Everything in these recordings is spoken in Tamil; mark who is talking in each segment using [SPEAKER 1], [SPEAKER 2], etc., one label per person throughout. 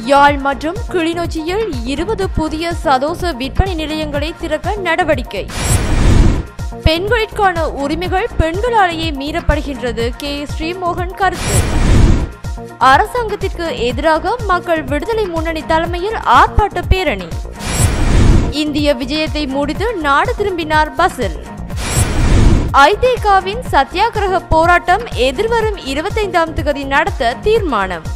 [SPEAKER 1] யாழ் மற்றும் கிளிநொச்சியில் இருபது புதிய சதோச விற்பனை நிலையங்களை திறக்க நடவடிக்கை பெண்களிற்கான உரிமைகள் பெண்களாலேயே மீறப்படுகின்றது கே ஸ்ரீமோகன் கருத்து அரசாங்கத்திற்கு எதிராக மக்கள் விடுதலை முன்னணி தலைமையில் ஆர்ப்பாட்ட பேரணி இந்திய விஜயத்தை முடித்து நாடு திரும்பினார் பசில் ஐதேகாவின் சத்தியாகிரக போராட்டம் எதிர்வரும் இருபத்தைந்தாம் தேதி நடத்த தீர்மானம்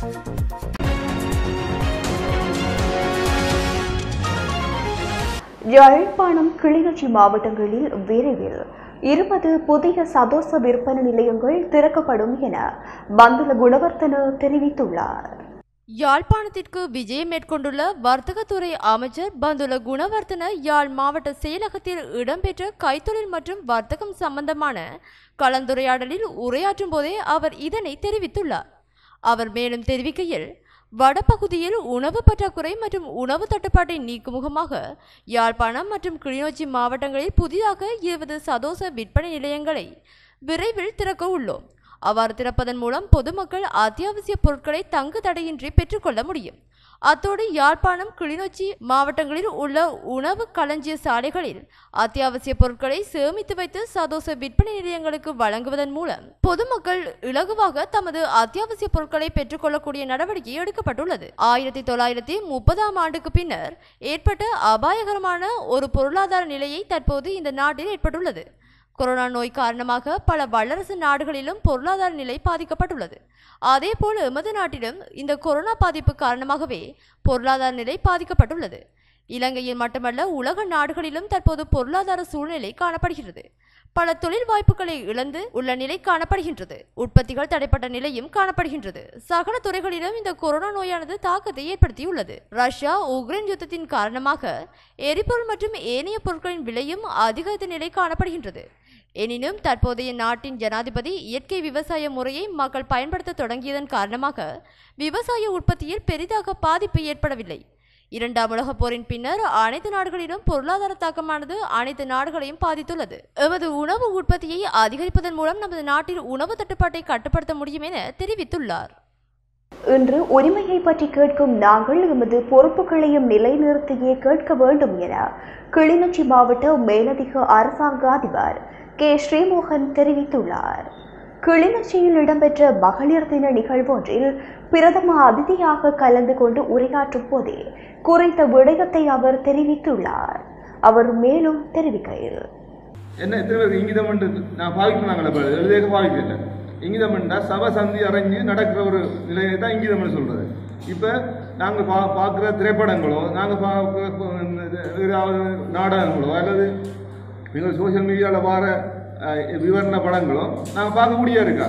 [SPEAKER 2] யாழ்ப்பாணம் கிளிநொச்சி மாவட்டங்களில் விரைவில் இருபது புதிய சதோச விற்பனை நிலையங்கள் திறக்கப்படும் என பந்துல குணவர்த்தன தெரிவித்துள்ளார்
[SPEAKER 1] யாழ்ப்பாணத்திற்கு விஜயம் மேற்கொண்டுள்ள வர்த்தகத்துறை அமைச்சர் பந்துல குணவர்த்தன யாழ் மாவட்ட செயலகத்தில் இடம்பெற்ற கைத்தொழில் மற்றும் வர்த்தகம் சம்பந்தமான கலந்துரையாடலில் உரையாற்றும் போதே அவர் இதனை தெரிவித்துள்ளார் அவர் மேலும் தெரிவிக்கையில் வடபகுதியில் உணவு பற்றாக்குறை மற்றும் உணவு தட்டுப்பாட்டை நீக்கும் முகமாக யாழ்ப்பாணம் மற்றும் கிளிநொச்சி மாவட்டங்களில் புதிதாக இருபது சதோச விற்பனை நிலையங்களை விரைவில் திறக்க உள்ளோம் அவ்வாறு திறப்பதன் மூலம் பொதுமக்கள் அத்தியாவசிய பொருட்களை தங்கு தடையின்றி பெற்றுக்கொள்ள முடியும் அத்தோடு யாழ்ப்பாணம் கிளிநொச்சி மாவட்டங்களில் உள்ள உணவு களஞ்சிய சாலைகளில் அத்தியாவசிய பொருட்களை சேமித்து வைத்து சதோச விற்பனை நிலையங்களுக்கு வழங்குவதன் மூலம் பொதுமக்கள் இலகுவாக தமது அத்தியாவசிய பொருட்களை பெற்றுக்கொள்ளக்கூடிய நடவடிக்கை எடுக்கப்பட்டுள்ளது ஆயிரத்தி தொள்ளாயிரத்தி முப்பதாம் ஆண்டுக்கு பின்னர் ஏற்பட்ட அபாயகரமான ஒரு பொருளாதார நிலையை தற்போது இந்த நாட்டில் ஏற்பட்டுள்ளது கொரோனா நோய் காரணமாக பல வல்லரசு நாடுகளிலும் பொருளாதார நிலை பாதிக்கப்பட்டுள்ளது அதேபோல் எமது நாட்டிலும் இந்த கொரோனா பாதிப்பு காரணமாகவே பொருளாதார நிலை பாதிக்கப்பட்டுள்ளது இலங்கையில் மட்டுமல்ல உலக நாடுகளிலும் தற்போது பொருளாதார சூழ்நிலை காணப்படுகிறது பல தொழில் வாய்ப்புகளை இழந்து உள்ள நிலை காணப்படுகின்றது உற்பத்திகள் தடைப்பட்ட நிலையும் காணப்படுகின்றது சகல துறைகளிலும் இந்த கொரோனா நோயானது தாக்கத்தை ஏற்படுத்தியுள்ளது ரஷ்யா உக்ரைன் யுத்தத்தின் காரணமாக எரிபொருள் மற்றும் ஏனைய பொருட்களின் விலையும் அதிகரித்த நிலை காணப்படுகின்றது எனினும் தற்போதைய நாட்டின் ஜனாதிபதி இயற்கை விவசாய முறையை மக்கள் பயன்படுத்த தொடங்கியதன் காரணமாக விவசாய உற்பத்தியில் பெரிதாக பாதிப்பு ஏற்படவில்லை இரண்டாம் உலகப் போரின் பின்னர் அனைத்து நாடுகளிலும் பொருளாதார தாக்கமானது அனைத்து நாடுகளையும் பாதித்துள்ளது எமது உணவு உற்பத்தியை அதிகரிப்பதன் மூலம் நமது நாட்டில் உணவு தட்டுப்பாட்டை கட்டுப்படுத்த முடியும் என தெரிவித்துள்ளார்
[SPEAKER 2] இன்று உரிமையை பற்றி கேட்கும் நாங்கள் எமது பொறுப்புகளையும் நிலைநிறுத்தியே கேட்க வேண்டும் என கிளிநொச்சி மாவட்ட மேலதிக அரசாங்க அதிபர் கே ஸ்ரீமோகன் தெரிவித்துள்ளார் கிளிநொச்சியில் இடம்பெற்ற மகளிர் தின நிகழ்வொன்றில் பிரதம அதிதியாக கலந்து கொண்டு உரையாற்றும் போதே குறித்த விடயத்தை அவர் தெரிவித்துள்ளார் அவர் மேலும் தெரிவிக்கையில்
[SPEAKER 3] என்ன எத்தனை பேருக்கு இங்கிதம் நான் பாவிக்கிறாங்களே இப்போ எழுதிய பாவிக்கல இங்கிதம்னா சபை சந்தி அரைஞ்சு நடக்கிற ஒரு நிலையை தான் இங்கிதம்னு சொல்கிறது இப்போ நாங்கள் பா பார்க்குற திரைப்படங்களோ நாங்கள் பார்க்க ஏதாவது நாடகங்களோ அல்லது எங்கள் சோஷியல் மீடியாவில் வர அஹ், விவரண படங்களோ நாங்கள் பார்க்கக்கூடிய இருக்கா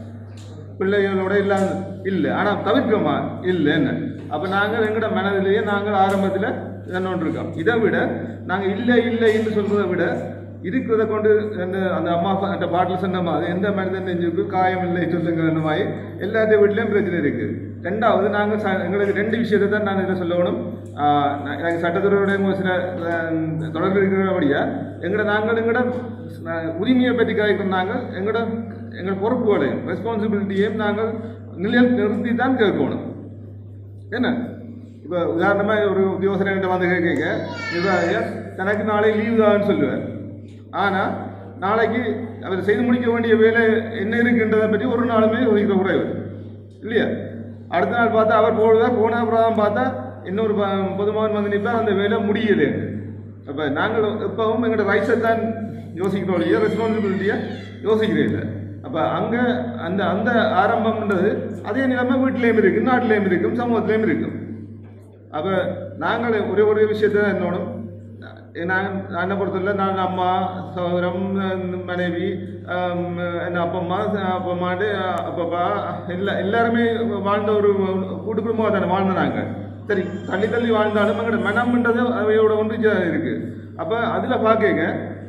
[SPEAKER 3] பிள்ளைகளோட இல்லாம இல்லை ஆனால் தவிர்க்கமா இல்லை என்ன அப்போ நாங்கள் எங்களோட மனதிலேயே நாங்கள் ஆரம்பத்தில் என்னொன்று இருக்கோம் இதை விட நாங்கள் இல்லை இல்லை என்று சொல்றதை விட இருக்கிறத கொண்டு என்ன அந்த அம்மா அப்பா அந்த பாட்டில் சொன்ன மாதிரி எந்த மனிதன் நெஞ்சுக்கு காயம் இல்லை சொல்லுங்கிற மாதிரி எல்லாத்த வீட்லேயும் பிரச்சனை இருக்கு ரெண்டாவது நாங்கள் ச- எங்களுக்கு ரெண்டு விஷயத்தை தான் நான் இதில் சொல்லணும் ஆஹ் நான் எனக்கு சட்டத்துறையுடைய ஒரு சில அஹ், தொடர்பு இருக்கிறபடியா எங்களோட நாங்கள் எங்களோட அஹ், உரிமையை பற்றி கேட்கிறோம் நாங்கள் எங்களோட எங்கள் பொறுப்புகளையும் ரெஸ்பான்சிபிலிட்டியையும் நாங்கள் நிலையில் நிறுத்தி தான் கேட்கணும் என்ன இப்போ உதாரணமாக ஒரு உத்தியோகஸ்தர்கிட்ட வந்து கேட்க நிர்வாகிய தனக்கு நாளை லீவு தான்னு சொல்லுவார் ஆனால் நாளைக்கு அவர் செய்து முடிக்க வேண்டிய வேலை என்ன இருக்குன்றதை பற்றி ஒரு நாளுமே ஒதுக்க குறைவு இல்லையா அடுத்த நாள் பார்த்தா அவர் போடுவார் போன அப்புறம் பார்த்தா இன்னொரு ப- பொதுமகன் வந்து நிற்பார் அந்த வேலை முடியலை அப்போ நாங்கள் எப்பவும் எங்களோட ரைட்ஸை தான் யோசிக்கிறோம் இல்லையா ரெஸ்பான்சிபிலிட்டியை யோசிக்கிறே இல்லை அப்போ அங்கே அந்த அந்த ஆரம்பம்ன்றது அதே நிலைமை வீட்டிலேயும் இருக்கும் நாட்டிலேயும் இருக்கும் சமூகத்திலேயும் இருக்கும் அப்போ நாங்கள் ஒரே ஒரே விஷயத்தை தான் என்னோடும் நான் நான் என்ன பொறுத்தவரை நான் அம்மா சகோதரம் மனைவி ஆம், என் அப்பா அம்மா அப்பா அம்மாண்டு அப்பப்பா எல்லா எல்லாருமே வாழ்ந்த ஒரு கூட்டு குடும்பமாக தானே வாழ்ந்த நாங்கள் சரி தள்ளி தள்ளி வாழ்ந்தாலும் எங்களோட மனம்ன்றது அவையோட ஒன்று இருக்குது அப்போ அதில் பார்க்கங்க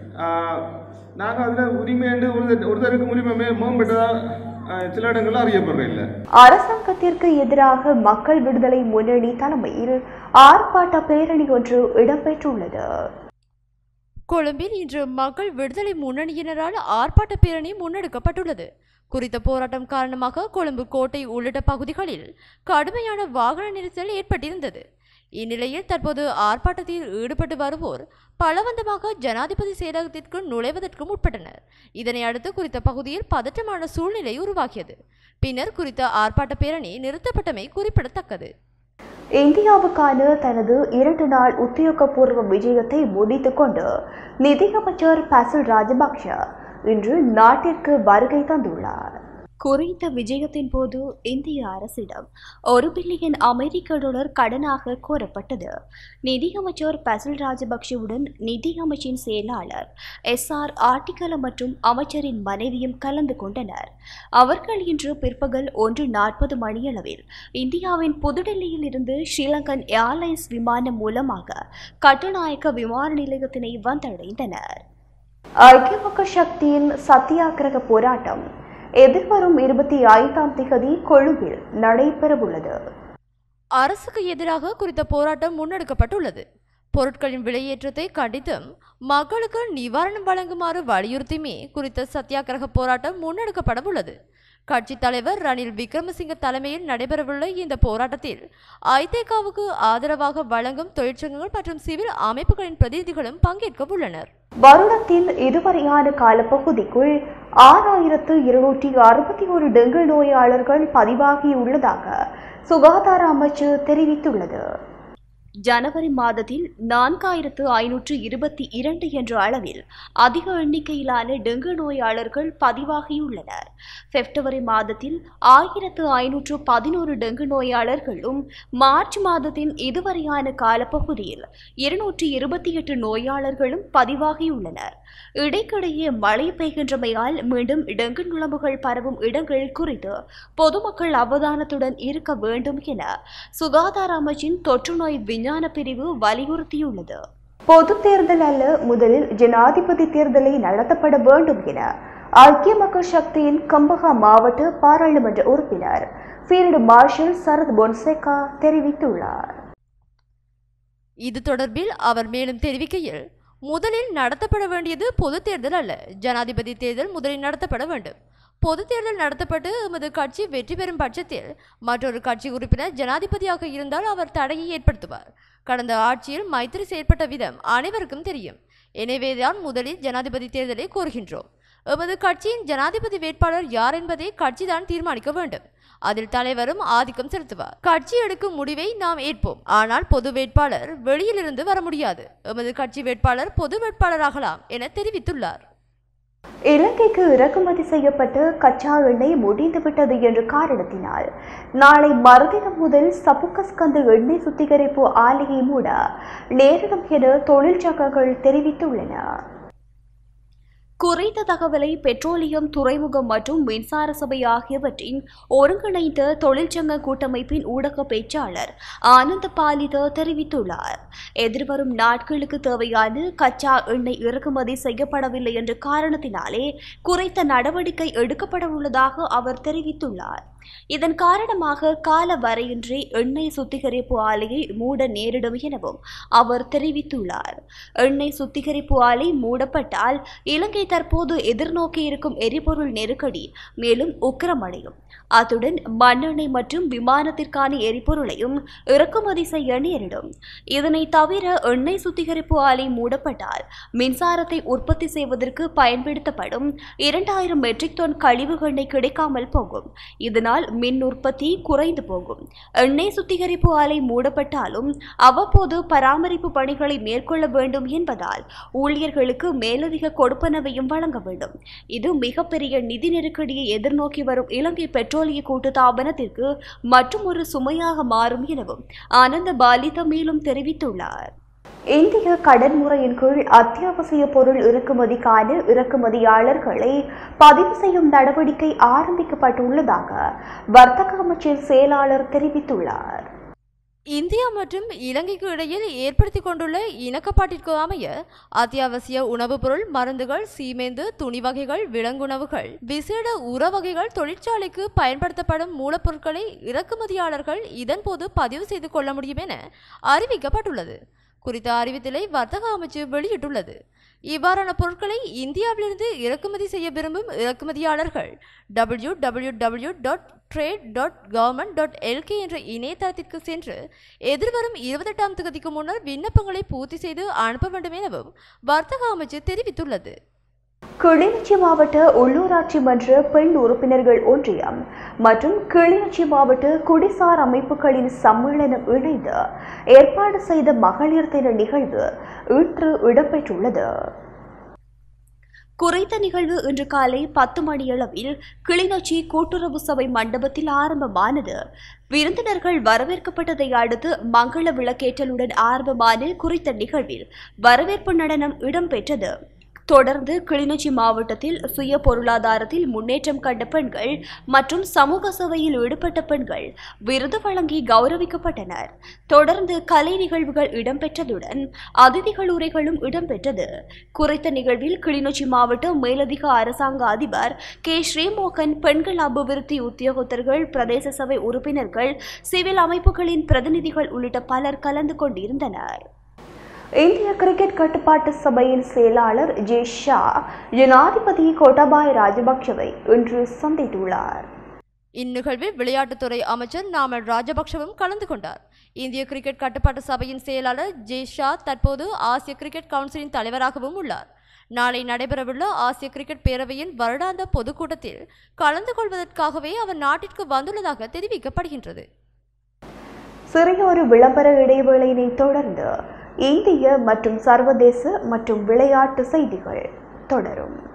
[SPEAKER 3] நாங்கள் அதில் உரிமைண்டு ஒரு ஒருத்தருக்கு உரிமை மேம்பட்டதாக சில இடங்கள்ல அறியப்படுறேன் இல்லை
[SPEAKER 2] அரசாங்கத்திற்கு எதிராக மக்கள் விடுதலை முன்னணி தலைமையில் ஆர்ப்பாட்ட பேரணி ஒன்று இடம்பெற்றுள்ளது
[SPEAKER 1] கொழும்பில் இன்று மக்கள் விடுதலை முன்னணியினரால் ஆர்ப்பாட்ட பேரணி முன்னெடுக்கப்பட்டுள்ளது குறித்த போராட்டம் காரணமாக கொழும்பு கோட்டை உள்ளிட்ட பகுதிகளில் கடுமையான வாகன நெரிசல் ஏற்பட்டிருந்தது இந்நிலையில் தற்போது ஆர்ப்பாட்டத்தில் ஈடுபட்டு வருவோர் பலவந்தமாக ஜனாதிபதி செயலகத்திற்கு நுழைவதற்கு முற்பட்டனர் இதனை அடுத்து குறித்த பகுதியில் பதற்றமான சூழ்நிலை உருவாகியது பின்னர் குறித்த ஆர்ப்பாட்ட பேரணி நிறுத்தப்பட்டமை குறிப்பிடத்தக்கது
[SPEAKER 2] இந்தியாவுக்கான தனது இரண்டு நாள் உத்தியோகபூர்வ விஜயத்தை முடித்துக் கொண்டு நிதியமைச்சர் பசில் ராஜபக்ஷ இன்று நாட்டிற்கு வருகை தந்துள்ளார் குறித்த விஜயத்தின் போது இந்திய அரசிடம் ஒரு பில்லியன் அமெரிக்க டாலர் கடனாக கோரப்பட்டது நிதியமைச்சர் பசில் ராஜபக்ஷவுடன் நிதியமைச்சின் செயலாளர் எஸ் ஆர் ஆர்டிகல மற்றும் அமைச்சரின் மனைவியும் கலந்து கொண்டனர் அவர்கள் இன்று பிற்பகல் ஒன்று நாற்பது மணியளவில் இந்தியாவின் புதுடெல்லியில் இருந்து ஸ்ரீலங்கன் ஏர்லைன்ஸ் விமானம் மூலமாக கட்டுநாயக்க விமான நிலையத்தினை வந்தடைந்தனர் ஐக்கிய மக்கள் சக்தியின் சத்தியாகிரக போராட்டம் எதிர்வரும் இருபத்தி ஐந்தாம் திகதி கொழும்பில் நடைபெறவுள்ளது
[SPEAKER 1] அரசுக்கு எதிராக குறித்த போராட்டம் முன்னெடுக்கப்பட்டுள்ளது பொருட்களின் விலையேற்றத்தை கண்டித்தும் மக்களுக்கு நிவாரணம் வழங்குமாறு வலியுறுத்தியுமே குறித்த சத்தியாகிரக போராட்டம் முன்னெடுக்கப்படவுள்ளது கட்சித் தலைவர் ரணில் விக்ரமசிங்க தலைமையில் நடைபெறவுள்ள இந்த போராட்டத்தில் ஐதேகாவுக்கு ஆதரவாக வழங்கும் தொழிற்சங்கங்கள் மற்றும் சிவில் அமைப்புகளின் பிரதிநிதிகளும் பங்கேற்க உள்ளனர்
[SPEAKER 2] வருடத்தின் இதுவரையான காலப்பகுதிக்குள் ஆறாயிரத்து இருநூற்றி அறுபத்தி ஒரு டெங்கு நோயாளர்கள் பதிவாகியுள்ளதாக சுகாதார அமைச்சு தெரிவித்துள்ளது ஜனவரி மாதத்தில் நான்காயிரத்து ஐநூற்று இருபத்தி இரண்டு என்ற அளவில் அதிக எண்ணிக்கையிலான டெங்கு நோயாளர்கள் பதிவாகியுள்ளனர் பிப்ரவரி மாதத்தில் ஆயிரத்து ஐநூற்று பதினோரு டெங்கு நோயாளர்களும் மார்ச் மாதத்தின் இதுவரையான காலப்பகுதியில் இருநூற்றி இருபத்தி எட்டு நோயாளர்களும் பதிவாகியுள்ளனர் இடைக்கிடையே மழை பெய்கின்றமையால் மீண்டும் டெங்கு நுழம்புகள் பரவும் இடங்கள் குறித்து பொதுமக்கள் அவதானத்துடன் இருக்க வேண்டும் என சுகாதார அமைச்சின் தொற்றுநோய் விஞ்ஞான பிரிவு வலியுறுத்தியுள்ளது பொது தேர்தல் அல்ல முதலில் ஜனாதிபதி தேர்தலை நடத்தப்பட வேண்டும் என ஐக்கிய மக்கள் சக்தியின் கம்பகா மாவட்ட பாராளுமன்ற உறுப்பினர் ஃபீல்டு மார்ஷல் சரத் பொன்சேகா தெரிவித்துள்ளார்
[SPEAKER 1] இது தொடர்பில் அவர் மேலும் தெரிவிக்கையில் முதலில் நடத்தப்பட வேண்டியது பொது தேர்தல் அல்ல ஜனாதிபதி தேர்தல் முதலில் நடத்தப்பட வேண்டும் பொது தேர்தல் நடத்தப்பட்டு எமது கட்சி வெற்றி பெறும் பட்சத்தில் மற்றொரு கட்சி உறுப்பினர் ஜனாதிபதியாக இருந்தால் அவர் தடையை ஏற்படுத்துவார் கடந்த ஆட்சியில் மைத்திரி செயற்பட்ட விதம் அனைவருக்கும் தெரியும் எனவேதான் முதலில் ஜனாதிபதி தேர்தலை கோருகின்றோம் எமது கட்சியின் ஜனாதிபதி வேட்பாளர் யார் என்பதை கட்சிதான் தீர்மானிக்க வேண்டும் அதில் தலைவரும் ஆதிக்கம் செலுத்துவார் கட்சி எடுக்கும் முடிவை நாம் ஏற்போம் ஆனால் பொது வேட்பாளர் வெளியிலிருந்து வர முடியாது எமது கட்சி வேட்பாளர் பொது வேட்பாளராகலாம் என தெரிவித்துள்ளார்
[SPEAKER 2] இலங்கைக்கு இறக்குமதி செய்யப்பட்ட கச்சா எண்ணெய் முடிந்துவிட்டது என்ற காரணத்தினால் நாளை மறுதினம் முதல் சப்புக்கஸ்கந்து எண்ணெய் சுத்திகரிப்பு ஆலையை மூட நேரிடும் என தொழிற்சங்கங்கள் தெரிவித்துள்ளன குறித்த தகவலை பெட்ரோலியம் துறைமுகம் மற்றும் மின்சார சபை ஆகியவற்றின் ஒருங்கிணைந்த தொழிற்சங்க கூட்டமைப்பின் ஊடக பேச்சாளர் ஆனந்த பாலித தெரிவித்துள்ளார் எதிர்வரும் நாட்களுக்கு தேவையான கச்சா எண்ணெய் இறக்குமதி செய்யப்படவில்லை என்ற காரணத்தினாலே குறைத்த நடவடிக்கை எடுக்கப்பட உள்ளதாக அவர் தெரிவித்துள்ளார் இதன் காரணமாக கால வரையின்றி எண்ணெய் சுத்திகரிப்பு ஆலையை மூட நேரிடும் எனவும் அவர் தெரிவித்துள்ளார் எண்ணெய் சுத்திகரிப்பு ஆலை மூடப்பட்டால் இலங்கை தற்போது எதிர்நோக்கி இருக்கும் எரிபொருள் நெருக்கடி மேலும் உக்கிரமடையும் அத்துடன் மண்ணெண்ணெய் மற்றும் விமானத்திற்கான எரிபொருளையும் இறக்குமதி செய்ய நேரிடும் இதனை தவிர எண்ணெய் சுத்திகரிப்பு ஆலை மூடப்பட்டால் மின்சாரத்தை உற்பத்தி செய்வதற்கு பயன்படுத்தப்படும் இரண்டாயிரம் மெட்ரிக் டன் கழிவு எண்ணெய் கிடைக்காமல் போகும் இதனால் மின் உற்பத்தி குறைந்து போகும் எண்ணெய் சுத்திகரிப்பு ஆலை மூடப்பட்டாலும் அவ்வப்போது பராமரிப்பு பணிகளை மேற்கொள்ள வேண்டும் என்பதால் ஊழியர்களுக்கு மேலதிக கொடுப்பனவையும் வழங்க வேண்டும் இது மிகப்பெரிய நிதி நெருக்கடியை எதிர்நோக்கி வரும் இலங்கை பெட்ரோலிய கூட்டுத்தாபனத்திற்கு மற்றும் ஒரு சுமையாக மாறும் எனவும் ஆனந்த பாலித மேலும் தெரிவித்துள்ளார் இந்திய கடன் முறையின் கீழ் அத்தியாவசிய பொருள் இறக்குமதிக்கான இறக்குமதியாளர்களை பதிவு செய்யும் நடவடிக்கை ஆரம்பிக்கப்பட்டுள்ளதாக வர்த்தக அமைச்சின் செயலாளர் தெரிவித்துள்ளார்
[SPEAKER 1] இந்தியா மற்றும் இலங்கைக்கு இடையில் ஏற்படுத்தி கொண்டுள்ள இணக்கப்பாட்டிற்கு அமைய அத்தியாவசிய உணவுப் பொருள் மருந்துகள் சீமேந்து துணி வகைகள் விலங்குணவுகள் விசேட உர வகைகள் தொழிற்சாலைக்கு பயன்படுத்தப்படும் மூலப்பொருட்களை இறக்குமதியாளர்கள் இதன்போது பதிவு செய்து கொள்ள முடியும் என அறிவிக்கப்பட்டுள்ளது குறித்த அறிவித்தலை வர்த்தக அமைச்சு வெளியிட்டுள்ளது இவ்வாறான பொருட்களை இந்தியாவிலிருந்து இறக்குமதி செய்ய விரும்பும் இறக்குமதியாளர்கள் W W W dot trade dot government dot LK என்ற இணையதளத்திற்கு சென்று எதிர்வரும் இருபத்தெட்டாம் தேதிக்கு முன்னர் விண்ணப்பங்களை பூர்த்தி செய்து அனுப்ப வேண்டும் எனவும் வர்த்தக அமைச்சு தெரிவித்துள்ளது
[SPEAKER 2] கிளிநொச்சி மாவட்ட உள்ளூராட்சி மன்ற பெண் உறுப்பினர்கள் ஒன்றியம் மற்றும் கிளிநொச்சி மாவட்ட குடிசார் அமைப்புகளின் சம்மேளனம் இணைந்து ஏற்பாடு செய்த மகளிர் தின நிகழ்வு இன்று இடம்பெற்றுள்ளது குறித்த நிகழ்வு இன்று காலை பத்து மணியளவில் கிளிநொச்சி கூட்டுறவு சபை மண்டபத்தில் ஆரம்பமானது விருந்தினர்கள் வரவேற்கப்பட்டதை அடுத்து மங்கள விளக்கேற்றலுடன் ஆரம்பமான குறித்த நிகழ்வில் வரவேற்பு நடனம் இடம்பெற்றது தொடர்ந்து கிளிநொச்சி மாவட்டத்தில் சுய பொருளாதாரத்தில் முன்னேற்றம் கண்ட பெண்கள் மற்றும் சமூக சேவையில் ஈடுபட்ட பெண்கள் விருது வழங்கி கௌரவிக்கப்பட்டனர் தொடர்ந்து கலை நிகழ்வுகள் இடம்பெற்றதுடன் அதிதிகள் உரைகளும் இடம்பெற்றது குறித்த நிகழ்வில் கிளிநொச்சி மாவட்ட மேலதிக அரசாங்க அதிபர் கே ஸ்ரீமோகன் பெண்கள் அபிவிருத்தி உத்தியோகத்தர்கள் பிரதேச சபை உறுப்பினர்கள் சிவில் அமைப்புகளின் பிரதிநிதிகள் உள்ளிட்ட பலர் கலந்து கொண்டிருந்தனர் இந்திய கிரிக்கெட் கட்டுப்பாட்டு சபையின் செயலாளர் ஜே ஷா ஜனாதிபதி கோட்டாபாய ராஜபக்சவை இன்று சந்தித்துள்ளார்
[SPEAKER 1] இந்நிகழ்வில் விளையாட்டுத்துறை அமைச்சர் நாமல் ராஜபக்ஷவும் கலந்து கொண்டார் இந்திய கிரிக்கெட் கட்டுப்பாட்டு சபையின் செயலாளர் ஜே ஷா தற்போது ஆசிய கிரிக்கெட் கவுன்சிலின் தலைவராகவும் உள்ளார் நாளை நடைபெறவுள்ள ஆசிய கிரிக்கெட் பேரவையின் வருடாந்த பொதுக்கூட்டத்தில் கலந்து கொள்வதற்காகவே அவர் நாட்டிற்கு வந்துள்ளதாக தெரிவிக்கப்படுகின்றது
[SPEAKER 2] சிறிய ஒரு விளம்பர இடைவேளையினை தொடர்ந்து இந்திய மற்றும் சர்வதேச மற்றும் விளையாட்டு செய்திகள் தொடரும்